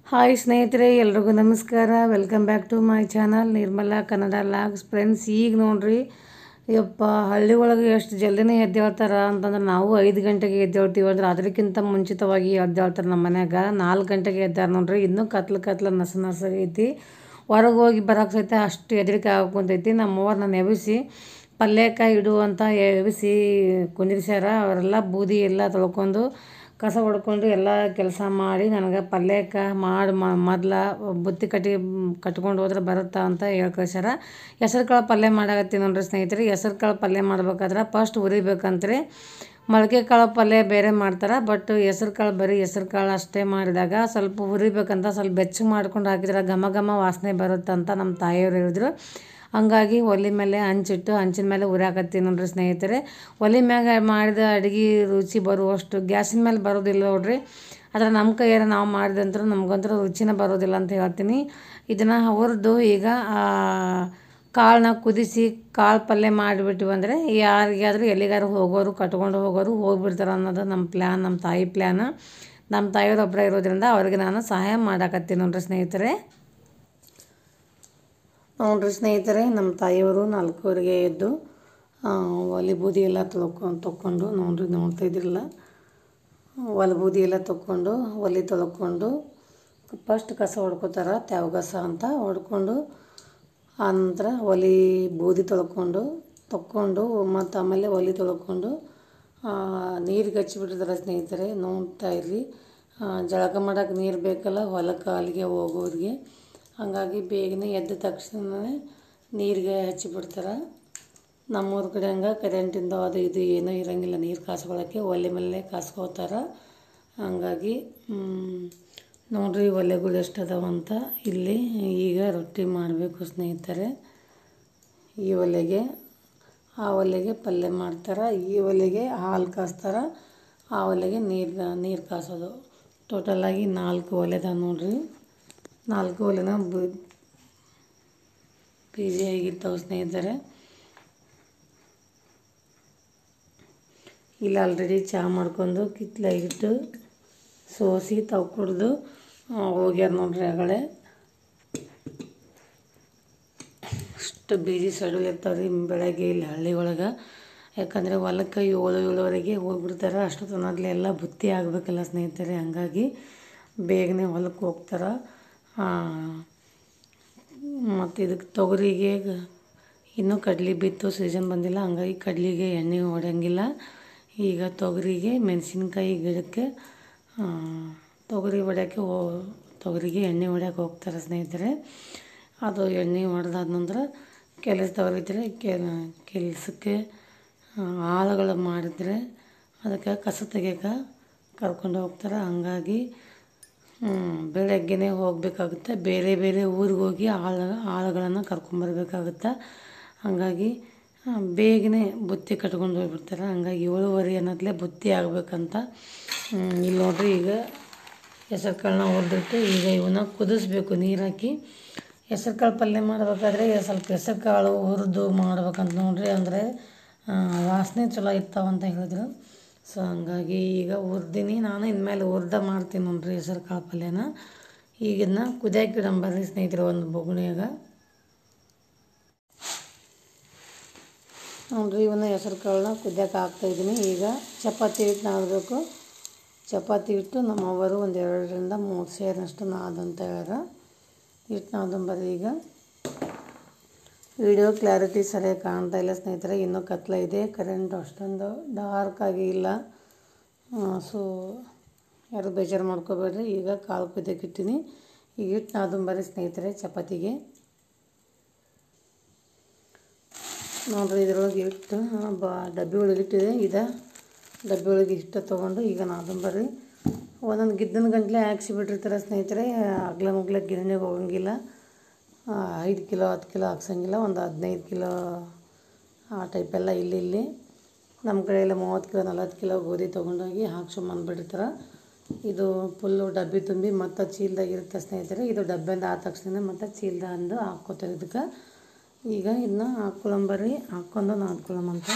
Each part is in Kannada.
ಹಾಯ್ ಸ್ನೇಹಿತರೆ ಎಲ್ರಿಗೂ ನಮಸ್ಕಾರ welcome back to my channel Nirmala Kannada vlogs friends ಈಗ ನೋಡ್ರಿ ಯಪ್ಪ ಹಳ್ಳಿ ಒಳಗೆ ಎಷ್ಟು ಜಲ್ದಿನೇ ಎದ್ದೇಳ್ತಾರ ಅಂತಂದ್ರೆ ನಾವು ಐದು ಗಂಟೆಗೆ ಎದ್ದೇಳ್ತೀವಿ ಅಂದ್ರೆ ಅದಕ್ಕಿಂತ ಮುಂಚಿತವಾಗಿ ಎದ್ದೇಳ್ತಾರೆ ನಮ್ಮ ಮನ್ಯಾಗ ನಾಲ್ಕು ಗಂಟೆಗೆ ಎದ್ದಾರ ನೋಡ್ರಿ ಇನ್ನೂ ಕತ್ಲು ಕತ್ಲು ನಸ ನಸ ಐತಿ ಹೊರಗೆ ಹೋಗಿ ಬರೋಕೆ ಸಹಿತ ಅಷ್ಟು ಹೆದರಿಕೆ ಆಗೋಕುಂತೈತಿ ನಮ್ಮವ್ವ ನಾನು ಎಬ್ಬಿಸಿ ಪಲ್ಯಕಾಯಿ ಇಡು ಅಂತ ಎಬ್ಬಿಸಿ ಕುಂದಿರ್ಸ್ಯಾರ ಅವರೆಲ್ಲ ಬೂದಿ ಎಲ್ಲ ತೊಳ್ಕೊಂಡು ಕಸ ಹೊಡ್ಕೊಂಡು ಎಲ್ಲ ಕೆಲಸ ಮಾಡಿ ನನಗೆ ಪಲ್ಯಕ್ಕೆ ಮಾಡಿ ಮೊದ್ಲ ಬುತ್ತಿ ಕಟ್ಟಿ ಕಟ್ಕೊಂಡು ಹೋದ್ರೆ ಬರುತ್ತಾ ಅಂತ ಹೇಳಿ ಕಳ್ಸ್ಯಾರ ಹೆಸರು ಕಾಳು ಪಲ್ಯ ಮಾಡಾಕತ್ತೀನಿ ನೋಡ್ರಿ ಸ್ನೇಹಿತರೆ ಹೆಸರು ಕಾಳು ಪಲ್ಯ ಮಾಡ್ಬೇಕಾದ್ರೆ ಫಸ್ಟ್ ಹುರಿಬೇಕಂತ್ರಿ ಮೊಳಕೆ ಕಾಳು ಪಲ್ಯ ಬೇರೆ ಮಾಡ್ತಾರೆ ಬಟ್ ಹೆಸರು ಕಾಳು ಬರೀ ಹೆಸರು ಕಾಳು ಅಷ್ಟೇ ಮಾಡಿದಾಗ ಸ್ವಲ್ಪ ಹುರಿಬೇಕಂತ ಸ್ವಲ್ಪ ಬೆಚ್ಚಗೆ ಮಾಡ್ಕೊಂಡು ಹಾಕಿದ್ರೆ ಘಮ ಘಮ ವಾಸನೆ ಬರುತ್ತಂತ ನಮ್ಮ ತಾಯಿಯವ್ರು ಹೇಳಿದ್ರು ಹಂಗಾಗಿ ಒಲೆ ಮೇಲೆ ಹಂಚಿಟ್ಟು ಹಂಚಿನ ಮೇಲೆ ಉರಿಯಾಕತ್ತೀನಿ ನೋಡ್ರಿ ಸ್ನೇಹಿತರೆ ಒಲೆ ಮ್ಯಾಗ ಮಾಡಿದ ಅಡುಗೆ ರುಚಿ ಬರುವಷ್ಟು ಗ್ಯಾಸಿನ ಮೇಲೆ ಬರೋದಿಲ್ಲ ನೋಡ್ರಿ ಆದರೆ ನಮ್ಮ ಕೈಯಾರ ನಾವು ಮಾಡಿದಂತೂ ನಮಗಂತೂ ರುಚಿನೇ ಬರೋದಿಲ್ಲ ಅಂತ ಹೇಳ್ತೀನಿ ಇದನ್ನು ಹುರಿದು ಈಗ ಕಾಳನ್ನ ಕುದಿಸಿ ಕಾಳು ಪಲ್ಯ ಮಾಡಿಬಿಟ್ಟಿವಿ ಅಂದರೆ ಯಾರಿಗಾದ್ರೂ ಎಲ್ಲಿಗಾರು ಹೋಗೋರು ಕಟ್ಕೊಂಡು ಹೋಗೋರು ಹೋಗ್ಬಿಡ್ತಾರೆ ಅನ್ನೋದು ನಮ್ಮ ಪ್ಲ್ಯಾನ್ ನಮ್ಮ ತಾಯಿ ಪ್ಲ್ಯಾನ್ ನಮ್ಮ ತಾಯಿಯವ್ರು ಒಬ್ಬರೇ ಇರೋದ್ರಿಂದ ಅವ್ರಿಗೆ ನಾನು ಸಹಾಯ ಮಾಡಾಕತ್ತೀನಿ ನೋಡ್ರಿ ಸ್ನೇಹಿತರೆ ನೋಡ್ರಿ ಸ್ನೇಹಿತರೆ ನಮ್ಮ ತಾಯಿಯವರು ನಾಲ್ಕೂವರೆಗೆ ಎದ್ದು ಒಲೆ ಬೂದಿ ಎಲ್ಲ ತೊಳ್ಕೊಂಡು ತೊಗೊಂಡು ನೋಡ್ರಿ ನೋಡ್ತಾ ಇದ್ರಲ್ಲ ಒಲೆ ಬೂದಿ ಎಲ್ಲ ತೊಗೊಂಡು ಒಲೆ ತೊಳ್ಕೊಂಡು ಫಸ್ಟ್ ಕಸ ಹೊಡ್ಕೋತಾರೆ ತ್ಯಾವ ಕಸ ಅಂತ ಹೊಡ್ಕೊಂಡು ಆನಂತರ ಒಲೆ ಬೂದಿ ತೊಳ್ಕೊಂಡು ತೊಕ್ಕೊಂಡು ಮತ್ತು ಆಮೇಲೆ ಒಲೆ ತೊಳ್ಕೊಂಡು ನೀರಿಗೆ ಹಚ್ಚಿಬಿಟ್ಟಿದ್ದಾರೆ ಸ್ನೇಹಿತರೆ ನೋಡ್ತಾ ಇರ್ರಿ ಜಳಕ ಮಾಡೋಕೆ ನೀರು ಬೇಕಲ್ಲ ಹೊಲಕ್ಕೆ ಅಲ್ಲಿಗೆ ಹೋಗೋರಿಗೆ ಹಾಗಾಗಿ ಬೇಗನೆ ಎದ್ದ ತಕ್ಷಣವೇ ನೀರಿಗೆ ಹಚ್ಚಿಬಿಡ್ತಾರೆ ನಮ್ಮೂರ ಕಡೆ ಹಂಗೆ ಕರೆಂಟಿಂದ ಅದು ಇದು ಏನೂ ಇರೋಂಗಿಲ್ಲ ನೀರು ಕಾಸ್ಕೊಳ್ಳೋಕ್ಕೆ ಒಲೆ ಮೇಲೆ ಕಾಸ್ಕೋತಾರೆ ಹಂಗಾಗಿ ನೋಡ್ರಿ ಒಲೆಗಳು ಎಷ್ಟು ಅದಾವಂತ ಇಲ್ಲಿ ಈಗ ರೊಟ್ಟಿ ಮಾಡಬೇಕು ಸ್ನೇಹಿತರೆ ಈ ಒಲೆಗೆ ಆ ಒಲೆಗೆ ಪಲ್ಯ ಮಾಡ್ತಾರೆ ಈ ಒಲೆಗೆ ಹಾಲು ಕಾಸ್ತಾರೆ ಆ ಒಲೆಗೆ ನೀರು ನೀರು ಕಾಸೋದು ಟೋಟಲಾಗಿ ನಾಲ್ಕು ಒಲೆದ ನೋಡ್ರಿ ನಾಲ್ಕು ಒಲೆನ ಬಿಸಿಯಾಗಿರ್ತಾವೆ ಸ್ನೇಹಿತರೆ ಇಲ್ಲಿ ಆಲ್ರೆಡಿ ಚಹಾ ಮಾಡ್ಕೊಂಡು ಕಿತ್ಲಾಗಿಟ್ಟು ಸೋಸಿ ತವ್ ಕುಡ್ದು ಹೋಗ್ಯಾರ ನೋಡ್ರಿ ಆಗಳೆ ಅಷ್ಟು ಬೀಜಿ ಸಡು ಇರ್ತಾವೆ ರೀ ಬೆಳಗ್ಗೆ ಇಲ್ಲಿ ಹಳ್ಳಿ ಒಳಗೆ ಯಾಕಂದರೆ ಹೊಲಕ್ಕೆ ಏಳು ಏಳುವರೆಗೆ ಹೋಗ್ಬಿಡ್ತಾರೆ ಅಷ್ಟೊತ್ತನದ್ಲೆ ಎಲ್ಲ ಬುತ್ತಿ ಆಗಬೇಕಲ್ಲ ಸ್ನೇಹಿತರೆ ಹಂಗಾಗಿ ಬೇಗನೆ ಹೊಲಕ್ಕೆ ಹೋಗ್ತಾರೆ ಮತ್ತು ಇದಕ್ಕೆ ತೊಗರಿಗೆ ಇನ್ನೂ ಕಡ್ಲಿ ಬಿತ್ತು ಸೀಸನ್ ಬಂದಿಲ್ಲ ಹಂಗಾಗಿ ಕಡ್ಲಿಗೆ ಎಣ್ಣೆ ಹೊಡೆಯಂಗಿಲ್ಲ ಈಗ ತೊಗರಿಗೆ ಮೆಣಸಿನ್ಕಾಯಿ ಗಿಡಕ್ಕೆ ತೊಗರಿ ಹೊಡ್ಯೋಕ್ಕೆ ಹೋ ತೊಗರಿಗೆ ಎಣ್ಣೆ ಹೊಡ್ಯೋಕೆ ಹೋಗ್ತಾರೆ ಸ್ನೇಹಿತರೆ ಅದು ಎಣ್ಣೆ ಹೊಡೆದಾದ ನಂತರ ಕೆಲಸದವ್ರು ಇದ್ದರೆ ಕೆಲಸಕ್ಕೆ ಆಳುಗಳು ಮಾಡಿದ್ರೆ ಅದಕ್ಕೆ ಕಸ ತೆಗಿಯೋಕೆ ಕರ್ಕೊಂಡು ಹೋಗ್ತಾರೆ ಹಂಗಾಗಿ ಬೆಳಗ್ಗೆನೇ ಹೋಗಬೇಕಾಗುತ್ತೆ ಬೇರೆ ಬೇರೆ ಊರಿಗೆ ಹೋಗಿ ಆಳು ಆಳುಗಳನ್ನು ಕರ್ಕೊಂಬರ್ಬೇಕಾಗುತ್ತೆ ಹಾಗಾಗಿ ಬೇಗನೆ ಬುತ್ತಿ ಕಟ್ಕೊಂಡು ಹೋಗ್ಬಿಡ್ತಾರೆ ಹಂಗಾಗಿ ಏಳುವರೆ ಅನ್ನೋದ್ಲೆ ಬುತ್ತಿ ಆಗಬೇಕಂತ ಇಲ್ಲಿ ನೋಡ್ರಿ ಈಗ ಹೆಸರು ಕಾಳನ್ನ ಹುರಿದಿಟ್ಟು ಈಗ ಇವನ್ನ ಕುದಿಸ್ಬೇಕು ನೀರು ಹಾಕಿ ಹೆಸರು ಕಾಳು ಪಲ್ಯ ಮಾಡಬೇಕಾದ್ರೆ ಸ್ವಲ್ಪ ಹೆಸರು ಕಾಳು ಹುರಿದು ಮಾಡ್ಬೇಕಂತ ನೋಡ್ರಿ ಅಂದರೆ ವಾಸನೆ ಚಲೋ ಇರ್ತಾವಂತ ಹೇಳಿದ್ರು ಸೊ ಹಂಗಾಗಿ ಈಗ ಹುರ್ದಿನಿ ನಾನು ಇನ್ಮೇಲೆ ಹುರ್ದ ಮಾಡ್ತೀನಿ ನೋಡ್ರಿ ಹೆಸರು ಕಾಳು ಪಲ್ಯನ ಈಗ ಇದನ್ನ ಕುದಿಯಕ್ಕೆ ಇಡಂಬರ್ರಿ ಸ್ನೇಹಿತರೆ ಒಂದು ಬೊಗಣಿಯಾಗ ನೋಡ್ರಿ ಇವನ್ನ ಹೆಸರು ಕಾಳನ್ನ ಕುದಿಯಕ್ಕೆ ಹಾಕ್ತಾಯಿದ್ದೀನಿ ಈಗ ಚಪಾತಿ ಹಿಟ್ಟು ನಾದಬೇಕು ಚಪಾತಿ ಹಿಟ್ಟು ನಮ್ಮ ಅವರು ಒಂದು ಎರಡರಿಂದ ಮೂರು ಸೇರಿನಷ್ಟು ನಾದಂತ ಹೇಳ್ಯಾರ ಹಿಟ್ಟು ನಾದಂಬರ್ರಿ ಈಗ ವಿಡಿಯೋ ಕ್ಲಾರಿಟಿ ಸರಿಯಾಗಿ ಕಾಣ್ತಾ ಇಲ್ಲ ಸ್ನೇಹಿತರೆ ಇನ್ನೂ ಕತ್ಲ ಇದೆ ಕರೆಂಟ್ ಅಷ್ಟೊಂದು ಡಾರ್ಕ್ ಆಗಿ ಇಲ್ಲ ಸೊ ಯಾರು ಬೇಜಾರು ಮಾಡ್ಕೋಬೇಡ್ರಿ ಈಗ ಕಾಳು ಕುದಿಯಕ್ಕೆ ಇಟ್ಟಿನಿ ಈಗ ಹಿಟ್ಟು ನಾದಂಬರ್ರಿ ಸ್ನೇಹಿತರೆ ಚಪಾತಿಗೆ ನೋಡ್ರಿ ಇದ್ರೊಳಗೆ ಇಟ್ಟು ಬ ಡಬ್ಬಿ ಒಳಗೆ ಇಟ್ಟಿದೆ ಇದು ಡಬ್ಬಿ ಒಳಗೆ ಇಷ್ಟು ತೊಗೊಂಡು ಈಗ ನಾದಂಬರ್ರಿ ಒಂದೊಂದು ಗಿದ್ದನ ಗಂಟ್ಲೆ ಹಾಕ್ಸಿ ಬಿಟ್ಟಿರ್ತಾರೆ ಸ್ನೇಹಿತರೆ ಅಗ್ಲ ಮುಗ್ಲ ಗಿರಣಿಗೆ ಹೋಗಂಗಿಲ್ಲ ಐದು ಕಿಲೋ ಹತ್ತು ಕಿಲೋ ಹಾಕ್ಸಂಗಿಲ್ಲ ಒಂದು ಹದಿನೈದು ಕಿಲೋ ಆ ಟೈಪೆಲ್ಲ ಇಲ್ಲಿ ಇಲ್ಲಿ ನಮ್ಮ ಕಡೆ ಎಲ್ಲ ಮೂವತ್ತು ಕಿಲೋ ನಲ್ವತ್ತು ಕಿಲೋ ಗೋಧಿ ತೊಗೊಂಡೋಗಿ ಹಾಕ್ಸ್ಕೊಂಬಂದ್ಬಿಟ್ಟಿರ್ತಾರೆ ಇದು ಫುಲ್ಲು ಡಬ್ಬಿ ತುಂಬಿ ಮತ್ತು ಚೀಲ್ದಾಗ ಇರುತ್ತೆ ಸ್ನೇಹಿತರೆ ಇದು ಡಬ್ಬಿಂದ ಆದ ತಕ್ಷಣ ಮತ್ತು ಚೀಲ್ದ ಅಂದು ಹಾಕ್ಕೋತಾರೆ ಇದಕ್ಕೆ ಈಗ ಇದನ್ನ ಹಾಕ್ಕೊಳಂಬರ್ರಿ ಹಾಕ್ಕೊಂಡು ನಾದ್ಕೊಳಮಂತ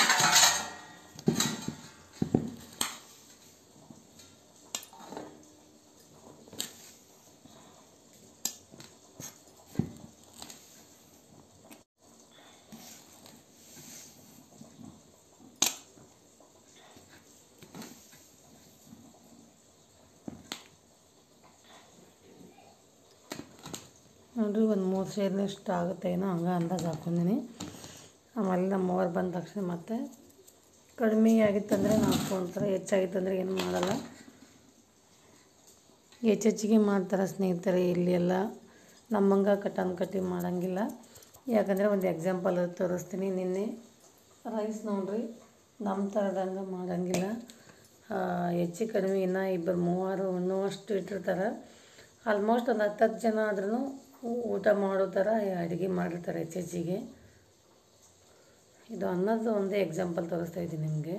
ನೋಡಿರಿ ಒಂದು ಮೂರು ಸೇರಿನಷ್ಟು ಆಗುತ್ತೆ ಏನೋ ಹಂಗೆ ಅಂದಾಜು ಹಾಕ್ಕೊಂಡಿನಿ ಆಮೇಲೆ ನಮ್ಮವ್ರು ಬಂದ ತಕ್ಷಣ ಮತ್ತೆ ಕಡಿಮೆ ಆಗಿತ್ತಂದರೆ ಹಾಕ್ಕೊಳ್ತಾರೆ ಹೆಚ್ಚಾಗಿತ್ತಂದರೆ ಏನು ಮಾಡಲ್ಲ ಹೆಚ್ಚೆಚ್ಚಿಗೆ ಮಾಡ್ತಾರೆ ಸ್ನೇಹಿತರೆ ಇಲ್ಲಿ ಎಲ್ಲ ನಮ್ಮಂಗೆ ಕಟನ್ ಕಟ್ಟಿ ಮಾಡೋಂಗಿಲ್ಲ ಯಾಕಂದರೆ ಒಂದು ಎಕ್ಸಾಂಪಲ್ ತೋರಿಸ್ತೀನಿ ನಿನ್ನೆ ರೈಸ್ ನೋಡ್ರಿ ನಮ್ಮ ಥರದಂಗೆ ಮಾಡೋಂಗಿಲ್ಲ ಹೆಚ್ಚು ಕಡಿಮೆ ಇನ್ನೂ ಇಬ್ಬರು ಮೂವರು ಉಣ್ಣುವಷ್ಟು ಇಟ್ಟಿರ್ತಾರೆ ಆಲ್ಮೋಸ್ಟ್ ಒಂದು ಹತ್ತು ಹತ್ತು ಜನ ಆದ್ರೂ ಊಟ ಮಾಡೋ ಥರ ಅಡುಗೆ ಮಾಡಿರ್ತಾರೆ ಹೆಚ್ಚೆಚ್ಚಿಗೆ ಇದು ಅನ್ನೋದು ಒಂದೇ ಎಕ್ಸಾಂಪಲ್ ತೋರಿಸ್ತಾ ಇದ್ದೀನಿ ನಿಮಗೆ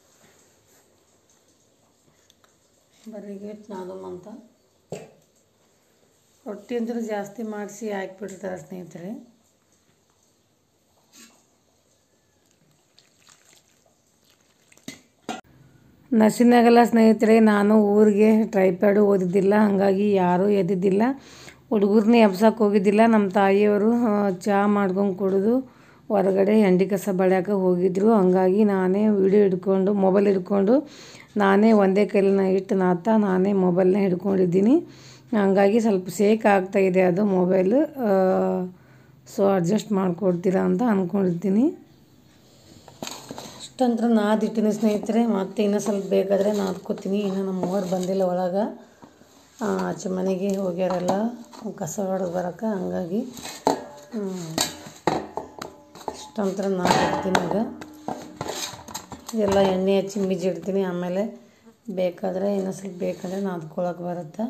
ಬರೀಗೇಟ್ ನಾದಮ್ ಅಂತ ರೊಟ್ಟಿ ಅಂದ್ರೆ ಜಾಸ್ತಿ ಮಾಡಿಸಿ ಹಾಕ್ಬಿಟ್ಟಿರ್ತಾರೆ ಸ್ನೇಹಿತರೆ ನರ್ಸಿನಾಗಲ್ಲ ಸ್ನೇಹಿತರೆ ನಾನು ಊರಿಗೆ ಟ್ರೈಪ್ಯಾಡು ಓದಿದ್ದಿಲ್ಲ ಹಾಗಾಗಿ ಯಾರೂ ಎದ್ದಿದ್ದಿಲ್ಲ ಹುಡುಗರನ್ನ ಎಬ್ಸಕ್ಕೆ ಹೋಗಿದ್ದಿಲ್ಲ ನಮ್ಮ ತಾಯಿಯವರು ಆ, ಚಹಾ ಮಾಡ್ಕೊಂಡು ಕುಡಿದು ಹೊರಗಡೆ ಎಂಡಿ ಕಸ ಬಳ್ಯಾಕ ಹೋಗಿದ್ರು ಹಂಗಾಗಿ ನಾನೇ ವಿಡಿಯೋ ಹಿಡ್ಕೊಂಡು ಮೊಬೈಲ್ ಹಿಡ್ಕೊಂಡು ನಾನೇ ಒಂದೇ ಕೈಲನ್ನ ಇಟ್ಟು ನಾತ ನಾನೇ ಮೊಬೈಲ್ನ ಹಿಡ್ಕೊಂಡಿದ್ದೀನಿ ಹಂಗಾಗಿ ಸ್ವಲ್ಪ ಸೇಕ್ ಆಗ್ತಾ ಇದೆ ಅದು ಮೊಬೈಲ್ ಸೊ ಅಡ್ಜಸ್ಟ್ ಮಾಡಿಕೊಡ್ತೀರಾ ಅಂತ ಅಂದ್ಕೊಂಡಿದ್ದೀನಿ ಅಷ್ಟಂತ್ರ ನಾದಿಟ್ಟಿನಿ ಸ್ನೇಹಿತರೆ ಮತ್ತೆ ಇನ್ನೂ ಸ್ವಲ್ಪ ಬೇಕಾದರೆ ನಾದ್ಕೋತೀನಿ ಇನ್ನೂ ನಮ್ಮ ಅವ್ರು ಬಂದಿಲ್ಲ ಒಳಗೆ ಆ, ಆಚೆ ಮನೆಗೆ ಹೋಗ್ಯಾರಲ್ಲ ಕಸ ಹೊಡೆದು ಬರೋಕೆ ಹಂಗಾಗಿ ಹ್ಮ್, ಅಷ್ಟಂತ್ರ ನಾದಿಡ್ತೀನಿ ಈಗ ಎಲ್ಲ ಎಣ್ಣೆ ಹಚ್ಚಿ ಮಿಜ್ಜಿಡ್ತೀನಿ ಆಮೇಲೆ ಬೇಕಾದರೆ ಇನ್ನೂ ಸ್ವಲ್ಪ ಬೇಕಾದರೆ ನಾದ್ಕೊಳಕ್ಕೆ ಬರುತ್ತೆ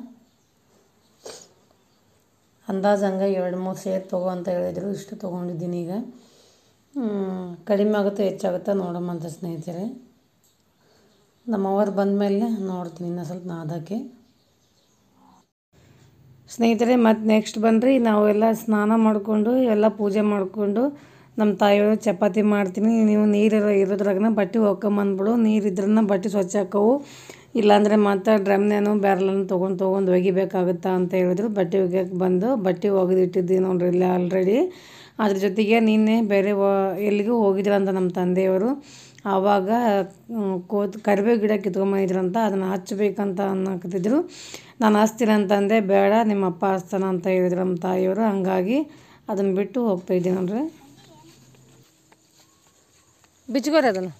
ಅಂದಾಜು ಹಂಗೆ ಎರಡು ಮೂರು ಸೇರು ತೊಗೋ ಅಂತ ಹೇಳಿದರು ಇಷ್ಟು ತೊಗೊಂಡಿದ್ದೀನಿ ಈಗ ಹ್ಮ್, ಕಡಿಮೆ ಆಗುತ್ತೋ ಹೆಚ್ಚಾಗುತ್ತೋ ನೋಡಮ್ಮಂತ ಸ್ನೇಹಿತರೆ ನಮ್ಮವ್ರು ಬಂದಮೇಲೆ ನೋಡ್ತೀನಿ ಇನ್ನೂ ಸ್ವಲ್ಪ ನಾದಕ್ಕೆ ಸ್ನೇಹಿತರೆ ಮತ್ತು ನೆಕ್ಸ್ಟ್ ಬಂದ್ರಿ ನಾವೆಲ್ಲ ಸ್ನಾನ ಮಾಡಿಕೊಂಡು ಎಲ್ಲ ಪೂಜೆ ಮಾಡಿಕೊಂಡು ನಮ್ಮ ತಾಯಿಯವರು ಚಪಾತಿ ಮಾಡ್ತೀನಿ ನೀವು ನೀರು ಇರೋದ್ರಾಗನ ಬಟ್ಟೆ ಒಗ್ಕೊಂಬಂದ್ಬಿಡು ನೀರು ಇದ್ರನ್ನ ಬಟ್ಟೆ ಸ್ವಚ್ಛ ಹಾಕವು ಇಲ್ಲಾಂದರೆ ಮತ್ತೆ ಡ್ರಮ್ನೇನು ಬ್ಯಾರಲನ್ನು ತೊಗೊಂಡು ತೊಗೊಂಡು ಒಗಿಬೇಕಾಗುತ್ತಾ ಅಂತ ಹೇಳಿದ್ರು ಬಟ್ಟೆ ಒಗ್ಯಕ್ಕೆ ಬಂದು ಬಟ್ಟೆ ಒಗೆದಿಟ್ಟಿದ್ದೀನಿ ನೋಡ್ರಿ ಇಲ್ಲ ಆಲ್ರೆಡಿ ಅದ್ರ ಜೊತೆಗೆ ನಿನ್ನೆ ಬೇರೆ ವ ಎಲ್ಲಿಗೂ ಹೋಗಿದ್ರಂತ ನಮ್ಮ ತಂದೆಯವರು ಆವಾಗ ಹ್ಮ್, ಕೋತ್ ಕರಿಬೇವು ಗಿಡ ಕಿತ್ಕೊಂಬಂದಿದ್ರಂತ ಅದನ್ನು ಹಚ್ಬೇಕಂತ ಅನ್ನಕತ್ತಿದ್ರು ನಾನು ಹಚ್ತೀನಿ ಅಂತಂದೆ ಬೇಡ ನಿಮ್ಮ ಅಪ್ಪ ಹಚ್ತಾನ ಅಂತ ಹೇಳಿದ್ರು ನಮ್ಮ ತಾಯಿಯವರು ಹಂಗಾಗಿ ಅದನ್ನು ಬಿಟ್ಟು ಹೋಗ್ತಾ ಇದ್ದೀನಿ ನೋಡ್ರಿ ಬಿಚ್ಕೋರಿ ಅದನ್ನು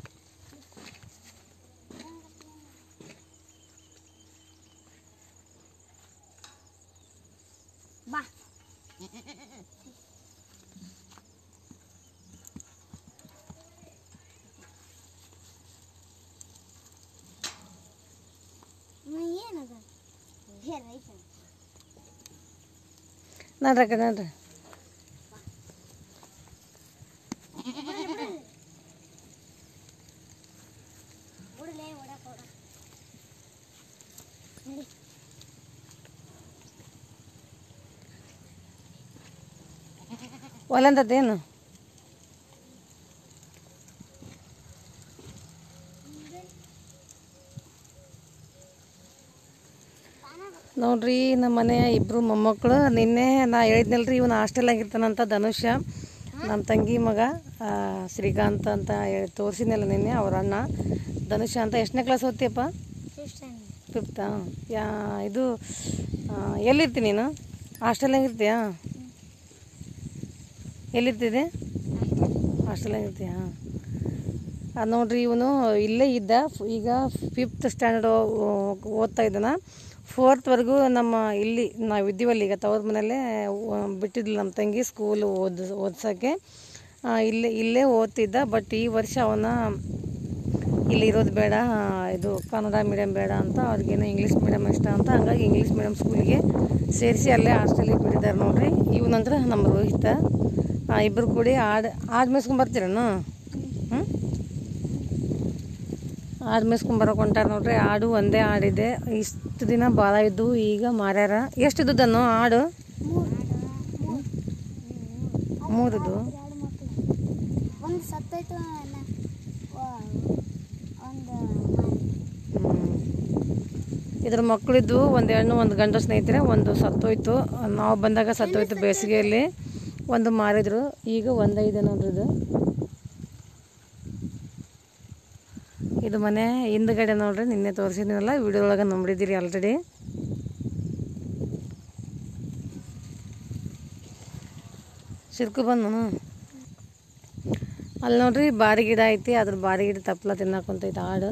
ಬಾ ಏನದ ರೈತ ನೋಡ್ರಿ ಅಕ್ಕ ನೋಡ್ರಿ ಬಿಡಲೇ ಓಡಕ್ ಹೋಗ ಒಲೆಂದದ್ದೇನು ನೋಡ್ರಿ ನಮ್ಮ ಮನೆಯ ಇಬ್ಬರು ಮೊಮ್ಮಕ್ಕಳು ನಿನ್ನೆ ನಾ ಹೇಳಿದ್ನಲ್ರಿ ಇವನು ಹಾಸ್ಟೆಲಾಗ ಇರ್ತಾನಂತ ಧನುಷ ನಮ್ಮ ತಂಗಿ ಮಗ ಆ, ಶ್ರೀಕಾಂತ್ ಅಂತ ಹೇಳಿ ತೋರಿಸಿದ್ನಲ್ಲ ನಿನ್ನೆ ಅವ್ರ ಅಣ್ಣ ಧನುಷ ಅಂತ ಎಷ್ಟನೇ ಕ್ಲಾಸ್ ಓದ್ತೀಯಪ್ಪ ಫಿಫ್ತಾ ಯಾ ಇದು ಆ, ಎಲ್ಲಿರ್ತೀನಿ ನೀನು ಹಾಸ್ಟೆಲ್ನಾಗ ಇರ್ತೀಯಾ ಎಲ್ಲಿರ್ತಿದೆ ಹಾಸ್ಟೆಲ್ನಾಗ ಇರ್ತೀಯಾ ಅದು ನೋಡ್ರಿ ಇವನು ಇಲ್ಲೇ ಇದ್ದ ಫ್- ಈಗ ಫಿಫ್ತ್ ಸ್ಟ್ಯಾಂಡರ್ಡ್ ಓದ್ತಾ ಇದ್ದಾನ ಫೋರ್ತ್ವರೆಗೂ ನಮ್ಮ ಇಲ್ಲಿ ನಾವು ಇದ್ದೀವಲ್ಲ ಈಗ ತವ್ರ ಮನೆಯಲ್ಲೇ ಬಿಟ್ಟಿದ್ಲು ನಮ್ಮ ತಂಗಿ ಸ್ಕೂಲ್ ಓದ್ ಓದ್ಸೋಕ್ಕೆ ಆ, ಇಲ್ಲೇ ಇಲ್ಲೇ ಓದ್ತಿದ್ದ ಬಟ್ ಈ ವರ್ಷ ಅವನ ಇಲ್ಲಿ ಇರೋದು ಬೇಡ ಇದು ಕನ್ನಡ ಮೀಡಿಯಮ್ ಬೇಡ ಅಂತ ಅವ್ರಿಗೇನೋ ಇಂಗ್ಲೀಷ್ ಮೀಡಿಯಮ್ ಇಷ್ಟ ಅಂತ ಹಂಗಾಗಿ ಇಂಗ್ಲೀಷ್ ಮೀಡಿಯಮ್ ಸ್ಕೂಲಿಗೆ ಸೇರಿಸಿ ಅಲ್ಲೇ ಹಾಸ್ಟೆಲಿಗೆ ಬಿಟ್ಟಿದ್ದಾರೆ ನೋಡ್ರಿ ಇವನಂದ್ರೆ ನಮ್ಮ ರೋಹಿತ ಆ, ಇಬ್ರು ಕೂಡಿ ಆಡ್ ಆಡ್ ಮೇಸ್ಕೊಂಡ್ ಬರ್ತೀರೇನು ಹ್ಞೂ ಆಡ್ ಮೇಸ್ಕೊಂಡ್ ಬರೋಕೆ ಹೊಂಟಾರ ನೋಡ್ರಿ ಆಡು ಒಂದೇ ಆಡಿದೆ ಇಷ್ಟು ದಿನ ಭಾಳ ಇದ್ದು ಈಗ ಮಾರ್ಯಾರ ಎಷ್ಟು ಇದ್ದದನ್ನು ಆಡು ಮೂರಿದ್ದು ಎರಡು ಮಕ್ಕಳು ಒಂದು ಸತ್ತೋಯ್ತು ನ- ವ- ಒಂದು ಹ್ಮ್. ಇದ್ರ ಮಕ್ಕಳಿದ್ದು ಒಂದು ಹೆಣ್ಣು ಒಂದು ಗಂಡು ಸ್ನೇಹಿತರೆ ಒಂದು ಸತ್ತೋಯ್ತು ನಾವು ಬಂದಾಗ ಸತ್ತೋಯ್ತು ಬೇಸಿಗೆಯಲ್ಲಿ ಒಂದು ಮಾರಿದ್ರು ಈಗ ಒಂದೈದೆ ನೋಡ್ರಿ ಇದು ಇದು ಮನೆ ಹಿಂದ್ಗಡೆ ನೋಡ್ರಿ ನಿನ್ನೆ ತೋರಿಸಿದ್ನಲ್ಲ ವಿಡಿಯೋ ಒಳಗೆ ನೋಡಿದ್ದೀರಿ ಆಲ್ರೆಡಿ ಸಿರ್ಕು ಬಂದನು ಅಲ್ಲಿ ನೋಡ್ರಿ ಬಾರಿ ಗಿಡ ಐತಿ ಅದ್ರ ಬಾರಿ ಗಿಡ ತಪ್ಪಲ ತಿನ್ನಕೊಂತೈತಿ ಆಡು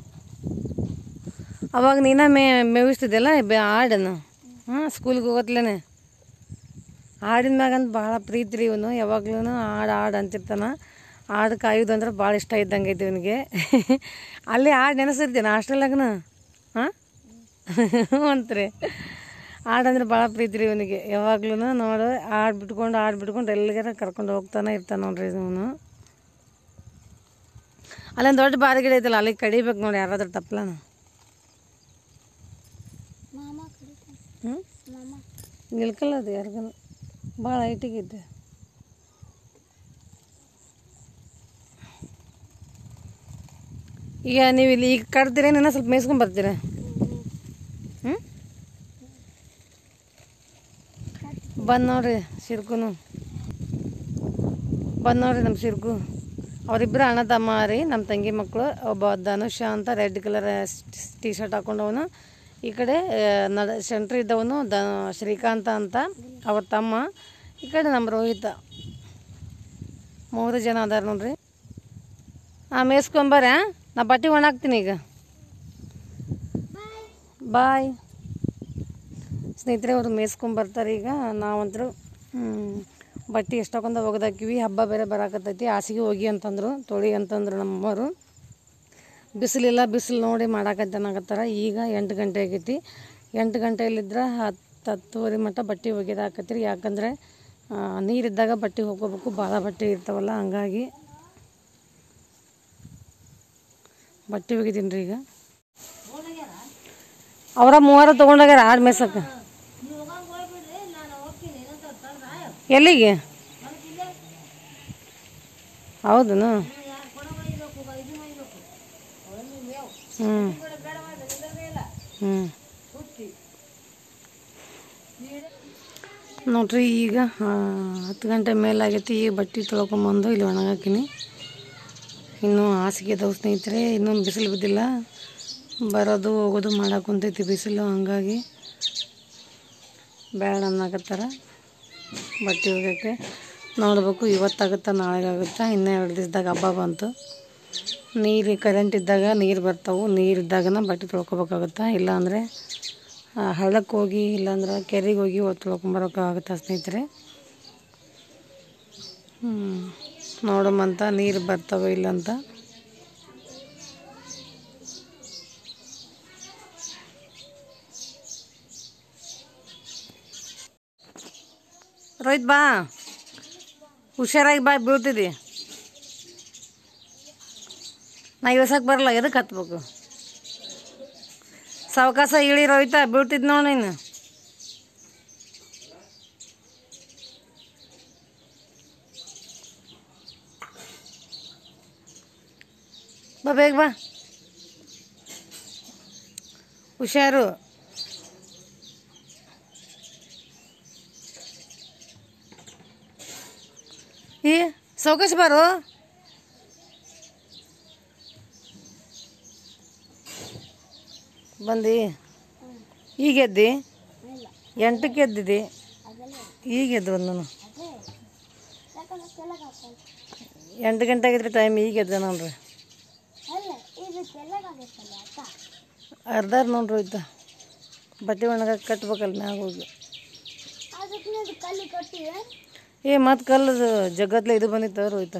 ಅವಾಗ ನೀನ ಮೇ ಮೇವಿಸ್ತಿದ್ದೆಲ್ಲ ಬೆ- ಆಡನ್ನು ಹಾಂ ಸ್ಕೂಲ್ಗೆ ಹೋಗತ್ಲೇನೆ ಆಡಿನ ಮ್ಯಾಗಂತ ಭಾಳ ಪ್ರೀತಿ ರೀ ಇವನು ಯಾವಾಗ್ಲೂ ಆಡು ಆಡು ಅಂತಿರ್ತಾನ ಆಡು ಕಾಯೋದು ಅಂದ್ರೆ ಭಾಳ ಇಷ್ಟ ಇದ್ದಂಗೆ ಐತಿ ಇವನಿಗೆ ಅಲ್ಲಿ ಆಡು ನೆನೆಸಿರ್ತೀನಿ ಹಾಸ್ಟೆಲ್ನಾಗನ ಹಾಂ ಅಂತ್ರಿ ಆಡಂದ್ರೆ ಭಾಳ ಪ್ರೀತಿ ರೀ ಇವನಿಗೆ ಯಾವಾಗ್ಲೂ ನೋಡು ಆಡು ಬಿಟ್ಕೊಂಡು ಆಡು ಬಿಟ್ಕೊಂಡು ಎಲ್ಲಿಗಾರ ಕರ್ಕೊಂಡು ಹೋಗ್ತಾನೆ ಇರ್ತಾನೆ ನೋಡ್ರಿ ಇವನು ಅಲ್ಲೊಂದು ದೊಡ್ಡ ಬಾರಿ ಗಿಡ ಐತಲ್ಲ ಅಲ್ಲಿಗೆ ಕಡಿಬೇಕು ನೋಡಿ ಯಾರಾದ್ರೂ ತಪ್ಪಲನ ಮಾಮ ಕಡಿತಾನೆ ಹ್ಞೂ ಮಾಮ ನಿಲ್ಕಲ್ಲ ಅದು ಯಾರಿಗೂ ಭಾಳ ಹೈಟಿಗಿದೆ ಈಗ ನೀವು ಇಲ್ಲಿ ಈಗ ಕಟ್ತೀರೇನ ಸ್ವಲ್ಪ ಮೇಯ್ಸ್ಕೊಂಡ್ ಬರ್ತೀರಾ ಹ್ಞೂ ಬಂದು ನೋಡ್ರಿ ಸಿರ್ಕುನು ಬಂದು ನೋಡ್ರಿ ನಮ್ಮ ಸಿರ್ಕು ಅವರಿಬ್ಬರು ಅಣ್ಣ ತಮ್ಮ ರೀ ನಮ್ಮ ತಂಗಿ ಮಕ್ಕಳು ಒಬ್ಬ ಧನುಷ ಅಂತ ರೆಡ್ ಕಲರ್ ಟೀ ಶರ್ಟ್ ಹಾಕೊಂಡವನು ಈ ಕಡೆ ಆ, ನಡ ಸೆಂಟ್ರ್ ಇದ್ದವನು ದ ಶ್ರೀಕಾಂತ ಅಂತ ಅವ್ರ ತಮ್ಮ ಈ ಕಡೆ ನಮ್ಮ ರೋಹಿತ ಮೂರು ಜನ ಅದಾರ ನೋಡ್ರಿ ಹಾಂ ಮೇಯ್ಸ್ಕೊಂಬರ ನಾ ಬಟ್ಟೆ ಒಣಾಕ್ತೀನಿ ಈಗ ಬಾಯ್ ಸ್ನೇಹಿತರೆ ಅವರು ಮೇಯ್ಸ್ಕೊಂಬರ್ತಾರೆ ಈಗ ನಾವಂತರೂ ಬಟ್ಟೆ ಎಷ್ಟೊಂದ ಒಗದಾಕಿವಿ ಹಬ್ಬ ಬೇರೆ ಬರಾಕತ್ತೈತಿ ಹಾಸಿಗೆ ಹೋಗಿ ಅಂತಂದ್ರು ತೊಳಿ ಅಂತಂದ್ರು ನಮ್ಮವರು ಬಿಸಿಲಿಲ್ಲ ಬಿಸಿಲು ನೋಡಿ ಮಾಡಾಕತ್ತನಾಗತ್ತಾರ ಈಗ ಎಂಟು ಗಂಟೆ ಆಗೈತಿ ಎಂಟು ಗಂಟೆಯಲ್ಲಿದ್ರೆ ಹತ್ತು ಹತ್ತುವರೆ ಮಟ್ಟ ಬಟ್ಟೆ ಒಗೆದಾಕತ್ತೀರಿ ಯಾಕಂದರೆ ನೀರಿದ್ದಾಗ ಬಟ್ಟೆ ಹೋಗ್ಕೋಬೇಕು ಭಾಳ ಬಟ್ಟೆ ಇರ್ತಾವಲ್ಲ ಹಂಗಾಗಿ ಬಟ್ಟೆ ಒಗಿತೀನಿ ರೀ ಈಗ ಅವರ ಮೂವರು ತೊಗೊಂಡೋಗ್ಯಾರ ಆಡು ಮೇಸಕ್ಕೆ ಎಲ್ಲಿಗೆ ಹೌದನು ಹ್ಞೂ ಹ್ಞೂ ನೋಡ್ರಿ ಈಗ ಆ, ಹತ್ತು ಗಂಟೆ ಮೇಲಾಗೈತಿ ಈಗ ಬಟ್ಟೆ ತೊಳ್ಕೊಂಬಂದು ಇಲ್ಲಿ ಒಣಗಾಕಿನಿ ಇನ್ನೂ ಹಾಸಿಗೆ ಅದಾವ ಸ್ನೇಹಿತರೆ ಇನ್ನೊಂದು ಬಿಸಿಲು ಬಿದ್ದಿಲ್ಲ ಬರೋದು ಹೋಗೋದು ಮಾಡಕ್ಕೆ ಕುಂತೈತಿ ಬಿಸಿಲು ಹಂಗಾಗಿ ಬೇಡ ಅನ್ನಕತ್ತಾರ ಬಟ್ಟೆ ಒಗ್ಯಕ್ಕೆ ನೋಡ್ಬೇಕು ಇವತ್ತಾಗುತ್ತಾ ನಾಳೆಗಾಗುತ್ತಾ ಇನ್ನೂ ಎರಡು ದಿವಸದಾಗ ಹಬ್ಬ ಬಂತು ನೀರು ಕರೆಂಟ್ ಇದ್ದಾಗ ನೀರು ಬರ್ತಾವೆ ನೀರು ಇದ್ದಾಗನ ಬಟ್ಟೆ ತೊಳ್ಕೊಬೇಕಾಗುತ್ತಾ ಇಲ್ಲಾಂದರೆ ಹಳ್ಳಕ್ಕೆ ಹೋಗಿ ಇಲ್ಲಾಂದ್ರೆ ಕೆರೆಗೆ ಹೋಗಿ ಹೊತ್ತು ತೊಳ್ಕೊಂಬರೋಕ್ಕಾಗುತ್ತಾ ಸ್ನೇಹಿತರೆ ಹ್ಞೂ ನೋಡಮಂತ ನೀರು ಬರ್ತಾವೆ ಇಲ್ಲಂತ ರೋಹಿತ್ ಬಾ ಹುಷಾರಾಗಿ ಬಾ ಬೀಳ್ತಿದ್ದಿ ನಾ ಇಳ್ಸಕ್ಕೆ ಬರಲ್ಲ ಎದಕ್ಕೆ ಹತ್ಬೇಕು ಸಾವಕಾಸ ಇಳಿ ರೋಹಿತ ಬೀಳ್ತಿದ್ ನೋಡಿ ನೀನು ಬಾ ಬೇಗ ಬಾ ಹುಷಾರು ಏ ಸಾವಕಾಶ ಬಾರು ಬಂದಿ ಈಗ ಎದ್ದಿ ಇಲ್ಲ ಎಂಟಕ್ಕೆ ಎದ್ದಿದ್ದಿ ಅದಲ್ಲ ಈಗ ಎದ್ದು ಬಂದನು ಅದೇ ಯಾಕಂದ್ರೆ ಕೆಳಗೆ ಹಾಕಲ್ಲ ಎಂಟು ಗಂಟೆ ಆಗಿದ್ರೆ ಟೈಮ್ ಈಗ ಎದ್ದ ನೋಡ್ರಿ ಅಲ್ಲ ಇದು ಕೆಳಗಾಗತ್ತಲ್ಲ ಅಕ್ಕ ಅರ್ಧಾರ್ ನೋಡ್ರಿ ಹೋಯ್ತ ಬಟ್ಟೆ ಒಣಗ ಕಟ್ಬೇಕಲ್ಲ ಮ್ಯಾಗ ಹೋಗಿ ಅದಕ್ಕೆ ನೀವು ಕಲ್ಲಿ ಕೊಟ್ಟಿವೆ ಏ ಮತ್ತೆ ಕಲ್ಲದು ಜಗತ್ಲೆ ಇದು ಬಂದಿತ್ತು ರೋಯ್ತ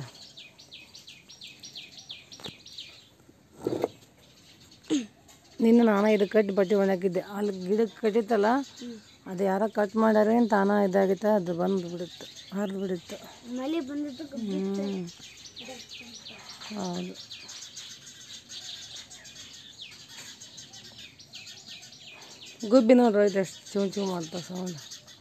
ನಿನ್ನ ನಾನು ಇದು ಕಟ್ಟಿ ಬಟ್ಟೆ ಒಣಗಿದ್ದೆ ಅಲ್ಲಿ ಗಿಡಕ್ಕೆ ಕಟ್ಟಿತ್ತಲ್ಲ ಅದು ಯಾರೋ ಕಟ್ ಮಾಡ್ಯಾರ ತಾನ ಇದಾಗಿತ್ತ ಅದು ಬಂದು ಬಿಡುತ್ತೆ ಹರಿದು ಬಿಡುತ್ತೆ ಮಳೆ ಬಂದಿದ್ದಕ್ಕೆ ಹ್ಞೂ ಹೌದು ಗುಬ್ಬಿ ನೋಡ್ರಿ ಇದು ಎಷ್ಟು ಚೂ ಚೂ ಮಾಡ್ತಾವ ಸೌಂಡ್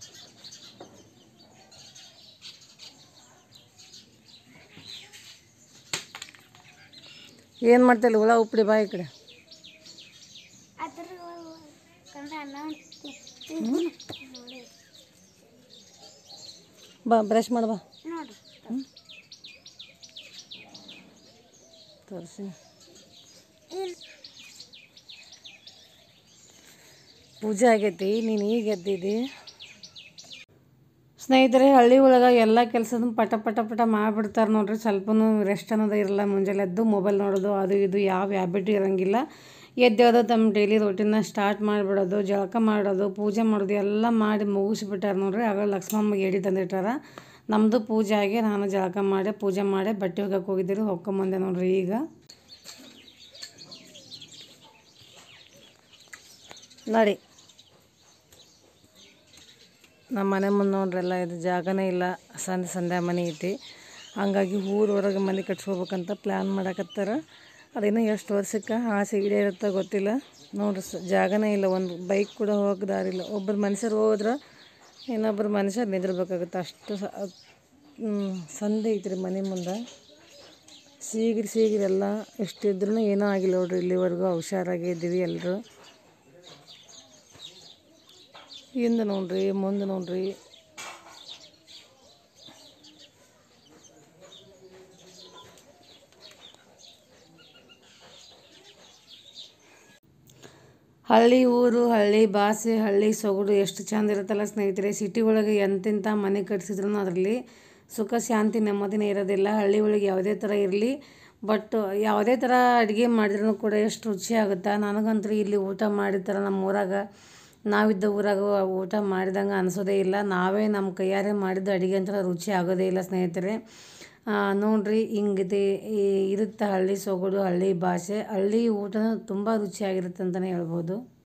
ಏನು ಮಾಡ್ತಿಲ್ಲ ಹುಳ ಉಪ್ಪಡಿ ಬಾ ಈ ಕಡೆ ಅದ್ರ ಕನ್ನಡ ನೋಡಿ ಬಾ ಬ್ರಷ್ ಮಾಡು ಬಾ ನೋಡ್ರಿ ತೋರಿಸಿ ಇಲ್ಲಿ ಪೂಜೆ ಆಗೈತಿ ನೀನು ಈಗ ಎದ್ದಿದ್ದಿ ಸ್ನೇಹಿತರೆ ಹಳ್ಳಿ ಒಳಗೆ ಎಲ್ಲ ಕೆಲಸನೂ ಪಟ ಪಟ ಪಟ ಮಾಡಿಬಿಡ್ತಾರೆ ನೋಡ್ರಿ ಸ್ವಲ್ಪನೂ ರೆಸ್ಟ್ ಅನ್ನೋದು ಇರಲ್ಲ ಮುಂಜಾನೆ ಎದ್ದು ಮೊಬೈಲ್ ನೋಡೋದು ಅದು ಇದು ಯಾವ ಹ್ಯಾಬಿಟ್ ಇರೋಂಗಿಲ್ಲ ಎದ್ದೇಳೋದು ತಮ್ಮ ಡೈಲಿ ರೊಟೀನ ಸ್ಟಾರ್ಟ್ ಮಾಡಿಬಿಡೋದು ಜಳಕ ಮಾಡೋದು ಪೂಜೆ ಮಾಡೋದು ಎಲ್ಲ ಮಾಡಿ ಮುಗಿಸ್ಬಿಟ್ಟಾರೆ ನೋಡ್ರಿ ಆಗ ಲಕ್ಷ್ಮಮ್ಮಗೆ ಎಡಿ ತಂದಿಟ್ಟಾರ ನಮ್ಮದು ಪೂಜೆ ಆಗಿ ನಾನು ಜಳಕ ಮಾಡಿ ಪೂಜೆ ಮಾಡಿ ಬಟ್ಟೆ ಹೋಗಕ್ಕೆ ಹೋಗಿದ್ದೀರಿ ಹೊಕ್ಕೊಂಬಂದೆ ನೋಡ್ರಿ ಈಗ ನೋಡಿ ನಮ್ಮ ಮನೆ ಮುಂದೆ ನೋಡ್ರೆಲ್ಲ ಇದು ಜಾಗನೇ ಇಲ್ಲ ಸಂದೆ ಸಂಧ್ಯಾ ಮನೆ ಐತಿ ಹಂಗಾಗಿ ಊರೊಳಗೆ ಮನೆ ಕಟ್ಸ್ಕೋಬೇಕಂತ ಪ್ಲ್ಯಾನ್ ಮಾಡಕತ್ತಾರ ಅದೇನೋ ಎಷ್ಟು ವರ್ಷಕ್ಕೆ ಆಸೆ ಈಡೇರುತ್ತೋ ಗೊತ್ತಿಲ್ಲ ನೋಡ್ರಿ ಸ ಜಾಗನೇ ಇಲ್ಲ ಒಂದು ಬೈಕ್ ಕೂಡ ಹೋಗಕ್ಕೆ ದಾರಿ ಇಲ್ಲ ಒಬ್ಬರು ಮನುಷ್ಯರು ಹೋದ್ರೆ ಇನ್ನೊಬ್ಬರು ಮನುಷ್ಯರು ನಿಂದಿರ್ಬೇಕಾಗುತ್ತೆ ಅಷ್ಟು ಸ ಹ್ಮ್, ಸಂದೆ ಐತ್ರಿ ಮನೆ ಮುಂದೆ ಸೀಗಿರಿ ಸೀಗಿರಿ ಎಲ್ಲ ಎಷ್ಟಿದ್ರೂ ಏನೂ ಆಗಿಲ್ಲ ನೋಡ್ರಿ ಇಲ್ಲಿವರೆಗೂ ಹುಷಾರಾಗಿ ಇದ್ದೀವಿ ಎಲ್ಲರೂ ಹಿಂದೆ ನೋಡ್ರಿ ಮುಂದೆ ನೋಡ್ರಿ ಹಳ್ಳಿ ಊರು ಹಳ್ಳಿ ಭಾಷೆ ಹಳ್ಳಿ ಸೊಗಡು ಎಷ್ಟು ಚಂದ ಇರುತ್ತಲ್ಲ ಸ್ನೇಹಿತರೆ ಸಿಟಿ ಒಳಗೆ ಎಂತೆಂಥ ಮನೆ ಕಟ್ಸಿದ್ರು ಅದರಲ್ಲಿ ಸುಖ ಶಾಂತಿ ನೆಮ್ಮದಿನೇ ಇರೋದಿಲ್ಲ ಹಳ್ಳಿ ಒಳಗೆ ಯಾವುದೇ ಥರ ಇರಲಿ ಬಟ್ ಯಾವುದೇ ಥರ ಅಡುಗೆ ಮಾಡಿದ್ರೂ ಕೂಡ ಎಷ್ಟು ರುಚಿ ಆಗುತ್ತಾ ನನಗಂತೂ ಇಲ್ಲಿ ಊಟ ಮಾಡಿದ ಥರ ನಮ್ಮ ಊರಾಗ ನಾವಿದ್ದ ಊರಾಗ ಊಟ ಮಾಡಿದಂಗೆ ಅನಿಸೋದೇ ಇಲ್ಲ ನಾವೇ ನಮ್ಮ ಕೈಯಾರೆ ಮಾಡಿದ ಅಡುಗೆ ಅಂತ ರುಚಿ ಆಗೋದೇ ಇಲ್ಲ ಸ್ನೇಹಿತರೆ ಆ, ನೋಡ್ರಿ ಹಿಂಗಿದೆ ಈ ಇರುತ್ತೆ ಹಳ್ಳಿ ಸೊಗಡು ಹಳ್ಳಿ ಭಾಷೆ ಹಳ್ಳಿ ಊಟ ತುಂಬ ರುಚಿಯಾಗಿರುತ್ತೆ ಅಂತಲೇ ಹೇಳ್ಬೋದು